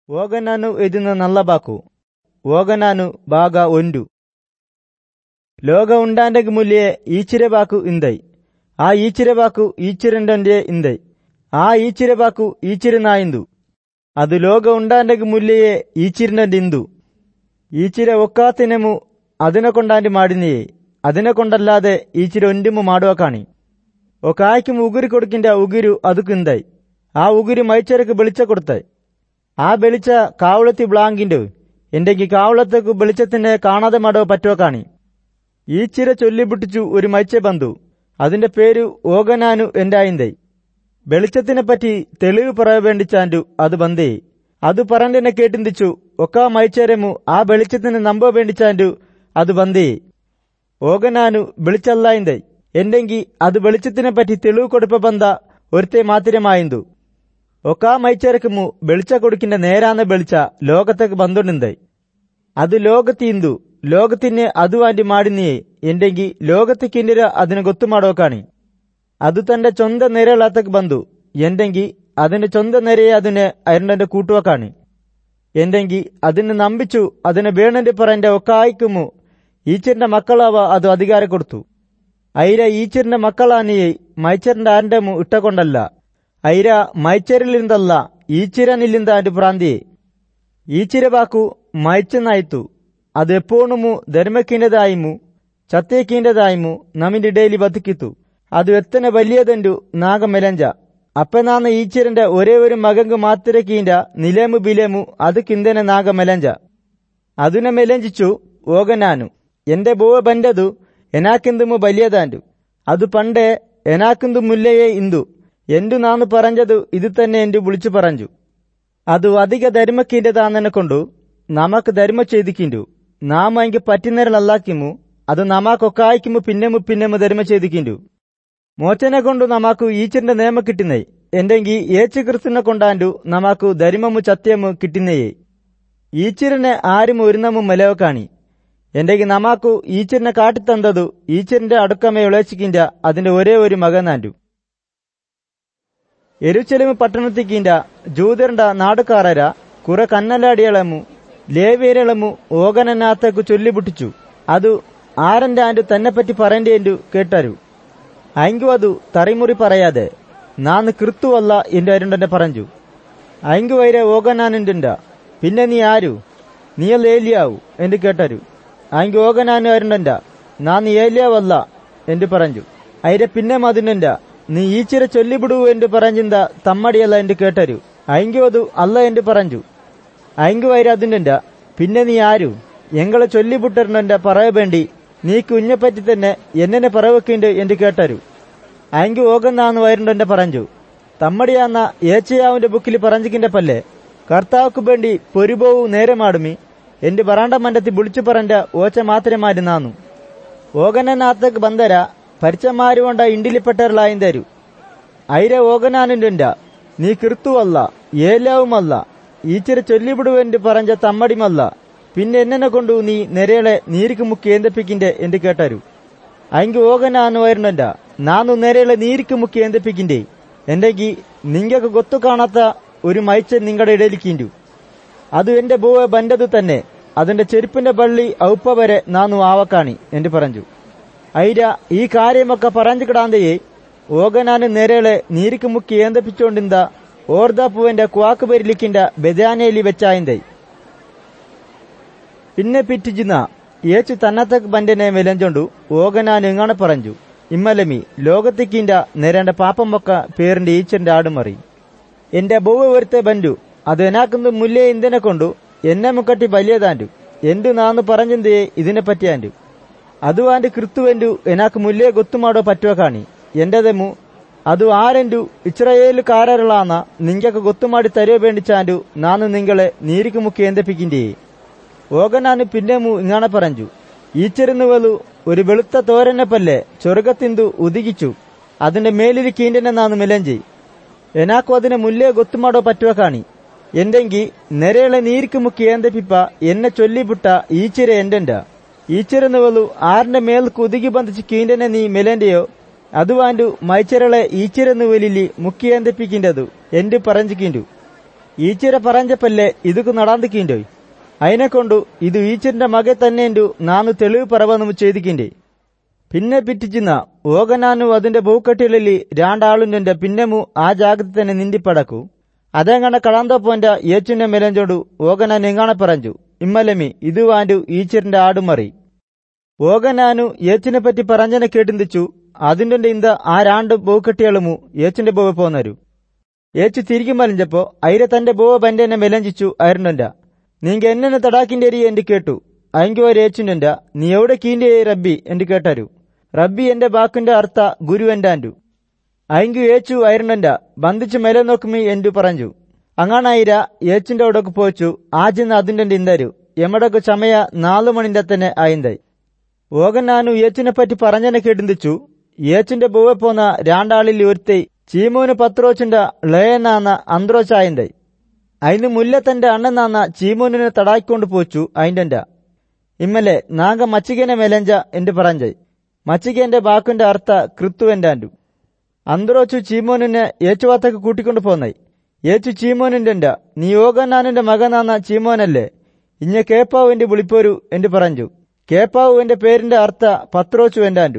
ಓಗನಾನು ಇದನ್ನು ನಲ್ಲಬಾಕು ಓಗನಾನು ಭಾಗ ಒಂದು ಲೋಗ ಉಂಡಾಂಡಗ ಮುಲಿಯೆ ಈಚಿರೆಬಾಕು ಇಂದೈ ಆ ಈಚಿರೆಬಾಕು ಈಚಿರೆಂಡಂಡೆ ಇಂದೈ ಆ ಈಚಿರೆಬಾಕು ಈಚಿರನಾಯಿಂದು ಅದು ಲೋಗ ಉಂಡಾಂಡಗ ಮುಲ್ಲಿಯೇ ഈച്ചിരിനടിന്തു ഈച്ചിര ഒക്കാത്തിനമു അതിനെ കൊണ്ടാണ്ടി മാടിനിയേ അതിനെ കൊണ്ടല്ലാതെ ഈച്ചിര ഒൻഡിമു മാടുവ കാണി ഒക്കായ്ക്കും ഉಗುರಿ കൊടുക്കിന്റെ ഉಗುരു അതുക്കിന്തായി ആ ഉಗುരി മൈച്ചരക്ക് വെളിച്ച കൊടുത്തായി ആ വെളിച്ച കാവളത്തി ബ്ലാങ്കിന്റെ എന്തെങ്കി കാവളത്തേക്ക് വെളിച്ചത്തിനെ കാണാതെ മാടോ പറ്റുവ കാണി ഈച്ചിര ചൊല്ലിപിട്ടിച്ചു ഒരു മൈച്ച ബന്ധു അതിന്റെ പേര് ഓഗനാനു എന്തായിന്തൈ വെളിച്ചത്തിനെ പറ്റി തെളിവ് പറയ വേണ്ടിച്ചാൻഡു അത് ബന്ധേ അത് പറഞ്ഞെന്നെ കേട്ടിന്തിച്ചു ഒക്കാ മൈച്ചേരമു ആ വെളിച്ചത്തിന് നമ്പ വേണ്ടിച്ചാൻഡു അത് ബന്ധേ ഓഗനാനു വെളിച്ചല്ലായിന്തൈ എന്തെങ്കി അത് വെളിച്ചത്തിനെ പറ്റി തെളിവ് കൊടുപ്പ ബന്ധ ഒരുത്തെ മാത്തിരമായിന്തു ഒക്കാ മൈച്ചേരക്കുമു വെളിച്ച കൊടുക്കിന്റെ നേരാന്ന വെളിച്ച ലോകത്തേക്ക് ബന്ധുണ്ടിന്തൈ അത് ലോകത്തിന്തു ലോകത്തിന് അതുവാണ്ടി മാടിനിയേ എന്തെങ്കി ലോകത്തിക്കിന്റെ അതിന് ಗೊತ್ತುಮಾಡೋ ಕಾಣಿ ಅದು ತನ್ನ ಚೊಂದ ನೆರೆಳಾತಕ್ ಬಂದು ಎಂಡೆಂಗಿ അതിന്റെ ചൊന്ത ನೆರೆയെ അതിനെ അയർണ്ടന്റെ കൂട്ടുവ കാണി എന്തെങ്കി അതിനെ നമ്പിച്ചു അതിനെ വേണന്റെ പറന്റെ ഒക്കായിക്കുമു ഈച്ചറിന്റെ മക്കളാവ അത് അധികാരം കൊടുത്തു ഐര ഈച്ചറിന്റെ മക്കളാനിയെ മൈച്ചറിന്റെ ആരണ്ടമു ഇട്ടകൊണ്ടല്ല ഐര മൈച്ചറിലിരുന്നല്ല ഈച്ചിരനിಲ್ಲಿಂದ ആന്റെ പ്രാന്തിയെ ഈച്ചിരവാക്കു മയച്ചെന്നായിത്തു അത് എപ്പോണുമു ധർമ്മക്കിൻ്റെതായിമു ചത്തേക്കിൻ്റെതായിമു നമിന്റെ ഇടയിൽ ബതുക്കിത്തു ಅದು ಎತ್ತನೆ വലിയതെಂಡು ನಾಗ ಮೆಲಂಜ ಅಪ್ಪನಾನ ಈಚಿರന്റെ ഒരേ ഒരു മകങ്ക് മാത്തിരക്കീണ്ട നിലേമു ബിലേമു അത് കിന്തനെ നാഗ മെലഞ്ച അതിനെ മെലഞ്ചിച്ചു ഓകനാനു എന്റെ ബോവ ബന്റതു എനാക്കിന്തുമു വലിയതാൻഡു അത് പണ്ടേ എനാക്കിന്തു മുല്ലയേ ഇന്തു എന്തു നാന്നു പറഞ്ഞതു ഇത് തന്നെ എന്തു വിളിച്ചു പറഞ്ഞു ಅದು ಅಧಿಕ ಧರ್ಮಕ್ಕಿಂಡದಾನನೆ ಕೊಂಡು ನಮಕ್ ಧರ್ಮ ചെയ്തിക്കിണ്ടു നാമ എങ്കി പറ്റുന്നേരളല്ലാക്കിമു അത് നമാക്കൊക്കായിക്കുമു പിന്നെമു പിന്നെമു ധർമ്മ ചെയ്തിക്കിണ്ടു മോച്ചനെ കൊണ്ടു നമാക്കു ഈച്ചിന്റെ നിയമ കിട്ടുന്നേ എന്തെങ്കി ഏച്ചു ക്രിസ്തുനെ കൊണ്ടാണ്ടു നമാക്കു ധരിമമു ചത്യമു കിട്ടുന്നേയേ ഈച്ചിരനെ ആരും ഒരുന്നമു മെലവ കാണി എന്തെങ്കി നമാക്കു ഈച്ചിരനെ കാട്ടിത്തന്തതു ഈച്ചിരന്റെ അടുക്കമേ ഉളച്ചിക്കിന്റെ അതിന്റെ ഒരേ ഒരു മകനാൻഡു എരുച്ചെലുമു പട്ടണത്തിക്കിന്റെ ജൂതരണ്ട നാടുകാരര കുറെ കന്നലാടിയളമു ലേവേരളമു ഓകനനാത്തേക്കു ചൊല്ലിപുട്ടിച്ചു അത് ആരന്റെ ആൻഡു തന്നെപ്പറ്റി പറയേണ്ടു കേട്ടരു അയങ്കു ಅದು ತರಿಮುರಿ പറയാതെ നാന്ന് ക്രിസ്തുവല്ല എന്റെ അരുണ്ടന്റെ പറഞ്ഞു അയങ്കു വൈരെ ഓകനാനുണ്ട പിന്നെ നീ ആരു നീയല്ല ഏലിയാവു എന്ന് കേട്ടരു അയങ്കു ഓകനാനു അരുണ്ടണ്ട നാന്ന് ഏലിയാവല്ല എന്ന് പറഞ്ഞു അയിരെ പിന്നെ മതിനുണ്ട നീ ഈച്ചിര ചൊല്ലിಬಿಡು എന്ന് പറഞ്ഞിന്ത തമ്മടിയല്ല എന്ന് കേട്ടരു അയങ്കു അത് അല്ല എന്ന് പറഞ്ഞു അയങ്കു വൈര അതിനുണ്ട പിന്നെ നീ ആരു എങ്ങളെ ചൊല്ലിബുട്ടറിന്റെ പറയവേണ്ടി നീ കുഞ്ഞെപ്പറ്റി തന്നെ എന്നെ പറവക്കുണ്ട് എന്ന് കേട്ടരു അയങ്കി ഓകന്നാന്ന് വയറുണ്ടെന്റെ പറഞ്ഞു തമ്മടിയാന്ന ഏച്ചയാവിന്റെ ബുക്കിൽ പറഞ്ഞിക്കിന്റെ പല്ലേ കർത്താവുക്ക് വേണ്ടി പൊരുപോവു നേരമാടുമി എന്റെ ബറാണ്ട മണ്ടത്തി വിളിച്ചു പറഞ്ഞ ഓച്ച മാത്രമായിരുന്നാന്നു ഓകനാത്തേക്ക് ബന്ധര പരിച്ചമാരുകൊണ്ട ഇണ്ടിലിപ്പെട്ടവர்களായും തരൂ ഐര ഓകനാനുണ്ട നീ കിർത്തുവല്ല ഏലാവുമല്ല ഈച്ചിര ചൊല്ലിവിടുവെന്ന് പറഞ്ഞ തമ്മടിമല്ല പിന്നെ എന്നെ കൊണ്ടു നീ നെരകളെ നീരിക്ക് മുക്കി ഏന്തപ്പിക്കിന്റെ എന്ന് കേട്ടരു അയങ്കി ഓകനാന്ന് വരുന്നുണ്ട നാന്നു നെരകളെ നീരിക്ക് മുക്കി ഏന്തപ്പിക്കിന്റെ എന്തെങ്കി നിങ്ങക്ക് ഗൊത്തു കാണാത്ത ഒരു മൈച്ചൻ നിങ്ങളുടെ ഇടയിലിക്കിണ്ടു അത് എന്റെ ബോവ ബന്റത് തന്നെ അതിന്റെ ചെരുപ്പിന്റെ പള്ളി ഔപ്പ വരെ നാന്നു ആവക്കാണി എന്ന് പറഞ്ഞു ഐര ഈ കാര്യമൊക്കെ പറഞ്ഞു കിടാന്തയെ ഓകനാന് നെരകളെ നീരിക്ക് മുക്കി ഏന്തപ്പിച്ചോണ്ടിന്ത ഓർദാപ്പുവിന്റെ ക്വാക്ക് പരിലിക്കിന്റെ ബെദാനേലി വെച്ചായിന്തൈ പിന്നെ പിറ്റിജിന്ന ഏച്ചു തന്നത്തക്ക് ബന്റനെ മെലഞ്ചൊണ്ടു ഓകനാൻ എങ്ങനെ പറഞ്ഞു ഇമ്മലമി ലോകത്തിക്കിന്റെ നേരേണ്ട പാപ്പമൊക്ക പേരിന്റെ ഈച്ചന്റെ ആടുമറി എന്റെ ബോവ ഒരുത്തെ ബന്റു അത് എനാക്കുന്നു മുല്ലേ ഇന്തിനെ കൊണ്ടു എന്നെ മുക്കട്ടി വലിയതാൻഡു എന്തു നാന്ന് പറഞ്ഞെന്തേ ഇതിനെ പറ്റിയാൻഡു അതുവാന്റെ ക്രിസ്തുവെന്റു എനാക്ക് മുല്ലേ ഗൊത്തുമാടോ പറ്റുവ കാണി എന്റെതെമു ಅದು ಆರೆಂಡು ಇಸ್ರಾಯೇಲು ಕಾರರಳಾನ ನಿಂಗಕ್ಕೆ ಗೊತ್ತು ಮಾಡಿ ತರುವ ಬೇಂಡಿಚಾಂಡು ನಾನು ನಿಂಗಳെ ನೀರಿಗೆ ಮುಖಿ ಎಂದಪಿക്കിന്റെ ഓകനാന് പിന്നെമു ഇങ്ങനെ പറഞ്ഞു ഈച്ചെരുന്നുവലു ഒരു വെളുത്ത തോരനെ പല്ലെ ചൊറുകത്തിന്തു ഉദികിച്ചു അതിന്റെ മേലിൽ കീണ്ടനെ നാന്ന് മെലഞ്ചി എനാക്കു അതിനെ മുല്ലേ ഗൊത്തുമാടോ പറ്റുവ കാണി എന്തെങ്കി നെരകളെ നീരിക്ക് മുക്കി ഏന്തപ്പിപ്പ എന്നെ ചൊല്ലിപുട്ട ഈച്ചിര എന്റെണ്ട ഈച്ചിരുന്നുവലു ആറിന്റെ മേൽക്ക് ഉതുകി ബന്ധിച്ച് കീണ്ടനെ നീ മെലന്റെയോ അതുവാൻഡു മൈച്ചരളെ ഈച്ചിരുന്നുവലിലി മുക്കി ഏന്തപ്പിക്കിൻ്റെതു എന്റെ പറഞ്ഞിക്കിണ്ടു ಈಚಿರ ಪರಂಜಪಲ್ಲೆ ಇದಕ್ಕೂ ನಡಾಂದಿക്കിಂಡೋಯ್ അതിനെക്കൊണ്ടു ഇത് ഈച്ചിന്റെ മകെ തന്നെയു നാന്നു തെളിവ് പറവന്നു ചെയ്തിക്കിന്റെ പിന്നെ പിറ്റിച്ചിന്ന ഓകനാനു അതിന്റെ ബഹുക്കട്ടിലി രണ്ടാളുന്റെ പിന്നെമു ആ ജാഗ്രത തന്നെ നിന്ദിപ്പടക്കു അതെങ്ങനെ കടാന്തോപ്പോന്റെ ഏച്ചിന്റെ മെലഞ്ചോടു ഓകനാൻ എങ്ങാണെ പറഞ്ഞു ഇമ്മലമി ഇത് വാണ്ടു ഈച്ചിറിന്റെ ആടുമറി ഓകനാനു ഏച്ചിനെ പറ്റി പറഞ്ഞനെ കേട്ടിന്തിച്ചു അതിന്റെ ഇന്ത ആ രണ്ട് ബഹുക്കട്ടികളുമു ഏച്ചിന്റെ ബോവ പോന്നരു ഏച്ചു തിരികെ മലിഞ്ചപ്പോ അയിരെ തന്റെ ബോവ പന്റെന്നെ മെലഞ്ചിച്ചു അയറിണ്ട നീങ്ക എന്നെ തടാക്കിന്റെ എരി എന്റെ കേട്ടു അയങ്കി ഒരു ഏച്ചുന്റെ നീ എവിടെ കീന്റെ റബ്ബി എന്റെ കേട്ടരു റബ്ബി എന്റെ ബാക്കിന്റെ അർത്ഥ ഗുരു എന്റെ ആൻഡു അയങ്കു ഏച്ചു അയറിണ്ട ബന്ധിച്ച് മെല നോക്കുമി എന്റു പറഞ്ഞു അങ്ങാണായിര ഏച്ചിന്റെ അവിടൊക്കെ പോച്ചു ആജിന്ന് അതിന്റെ ഇന്ദരു എമ്മടൊക്കെ ചമയ നാലു മണിന്റെ തന്നെ ആയിന്തായി ഓകൻ നാനു ഏച്ചിനെ പറ്റി പറഞ്ഞനെ കേട്ടിന്തിച്ചു ഏച്ചിന്റെ ബോവെ പോന്ന രണ്ടാളിൽ ഒരുത്തെ ചീമോന് പത്രോച്ചിന്റെ ലയനാന്ന അന്ത്രോച്ചായിന്തായി അതിന് മുല്ലത്തന്റെ അണ്ണനാന്ന ചീമോനിനെ തടായിക്കൊണ്ട് പോച്ചു അതിന്റെ ഇമ്മലെ നാങ്ക മച്ചികനെ മെലഞ്ച എന്റെ പറഞ്ഞായി മച്ചികന്റെ ബാക്കിന്റെ അർത്ഥ കൃത്തുവെന്റെ ആൻഡു അന്ത്രോച്ചു ചീമോനിനെ ഏച്ചുവാത്തക്ക് കൂട്ടിക്കൊണ്ട് പോന്നായി ഏച്ചു ചീമോനിന്റെ നീ യോഗനാനന്റെ മകനാന്ന ചീമോനല്ലേ ഇഞ്ഞ കേപ്പാവ് എന്റെ വിളിപ്പോരു എന്റെ പറഞ്ഞു കേപ്പാവ് എന്റെ പേരിന്റെ അർത്ഥ പത്രോച്ചു എന്റെ ആൻഡു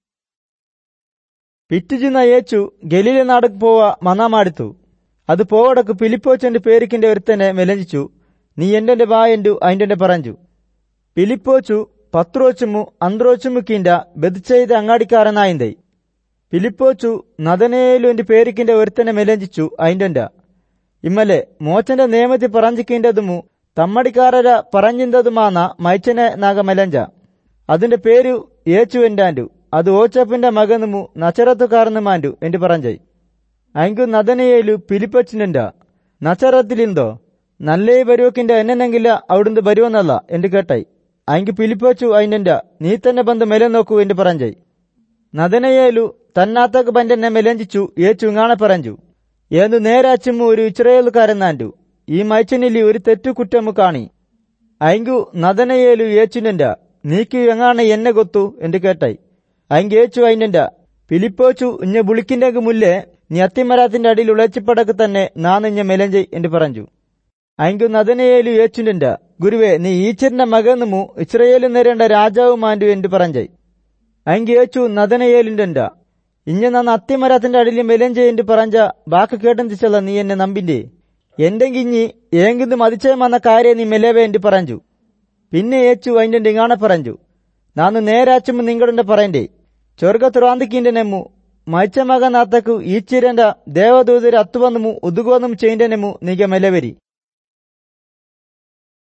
പിറ്റുചിന്ന ഏച്ചു ഗലീല നാടക്ക് പോവാ മനാമാടിത്തു അത് പോവടക്ക് പിലിപ്പോച്ചന്റെ പേരിക്കിന്റെ ഒരുത്തനെ മെലഞ്ചിച്ചു നീ എന്റെ വായന്റു അതിന്റെ പറഞ്ഞു പിലിപ്പോച്ചു പത്രോച്ചുമു അന്ത്രോച്ചുമുക്കിന്റെ ബെതിച്ചെയ്ത് അങ്ങാടിക്കാരനായിന്തൈ പിലിപ്പോച്ചു നദനേലു എന്റെ പേരിക്കിന്റെ ഒരുത്തനെ മെലഞ്ചിച്ചു അതിന്റെ ഇമ്മലെ മോച്ചന്റെ നിയമത്തിൽ പറഞ്ഞിക്കിൻ്റെതുമു തമ്മടിക്കാരര പറഞ്ഞിന്തതുമാന്ന മൈച്ചനെ നാഗ മെലഞ്ച അതിന്റെ പേരു ഏച്ചു എന്റാൻഡു അത് ഓച്ചപ്പിന്റെ മകനുമു നച്ചറത്തുകാരനുമാൻഡു എന്റെ പറഞ്ഞായി അയങ്കു നദനയേലു പിലിപ്പച്ചിനുണ്ട നച്ചറത്തിലിന്തോ നല്ലേ വരുവക്കിന്റെ എന്നെങ്കില അവിടുന്ന് വരുവെന്നല്ല എന്റെ കേട്ടായി അയങ്കു പിലിപ്പച്ചു അതിന്റെ നീ തന്നെ ബന്ധു മെല നോക്കൂ എന്റെ പറഞ്ഞായി നദനയേലു തന്നാത്തക്ക് ബന്റെന്നെ മെലഞ്ചിച്ചു ഏച്ചു ഇങ്ങാണെ പറഞ്ഞു ഏതു നേരാച്ചുമു ഒരു ഇസ്രയേലുകാരനാൻഡു ഈ മൈച്ചനിലി ഒരു തെറ്റുകുറ്റമു കാണി അയങ്കു നദനയേലു ഏച്ചുനന്റെ നീക്കു എങ്ങാണ് എന്നെ കൊത്തു എന്റെ കേട്ടായി അയങ്ക് ഏച്ചു അതിന്റെ പിലിപ്പോച്ചു ഇഞ്ഞ ബുളിക്കിന്റെ മുല്ലേ നീ അത്തിമരാത്തിന്റെ അടിയിൽ ഉളച്ചിപ്പടക്ക് തന്നെ നാന്ന് ഇഞ്ഞ മെലഞ്ചൈ എന്ന് പറഞ്ഞു അയങ്കു നദനയേലു ഏച്ചുന്റെ ഗുരുവെ നീ ഈച്ചറിന്റെ മകന്നുമു ഇസ്രയേലു നേരേണ്ട രാജാവുമാൻഡു എന്ന് പറഞ്ഞായി അയങ്ക് ഏച്ചു നദനയേലിന്റെ ഇഞ്ഞ നന്ന് അത്തിമരത്തിന്റെ അടിയിൽ മെലഞ്ചെ എന്ന് പറഞ്ഞ ബാക്ക് കേട്ടെന്തിച്ചല്ല നീ എന്നെ നമ്പിന്റെ എന്റെ കിഞ്ഞി ഏങ്കിന്ന് മതിച്ചേ വന്ന കാര്യം നീ മെലവേ എന്ന് പറഞ്ഞു പിന്നെ ഏച്ചു അതിന്റെ ഇങ്ങാണെ പറഞ്ഞു നാന്ന് നേരാച്ചുമ്പോ നിങ്ങളുടെ പറയണ്ടേ ചൊർഗത്തുറാന്തിക്കിന്റെ നെമ്മു മൈച്ച മകനാത്തക്കു ഈച്ചിരന്റെ ദേവദൂതര് അത്തുവന്നുമു ഉതുകുവന്നും ചെയ്യന്റെ നെമ്മു നീക മെലവരി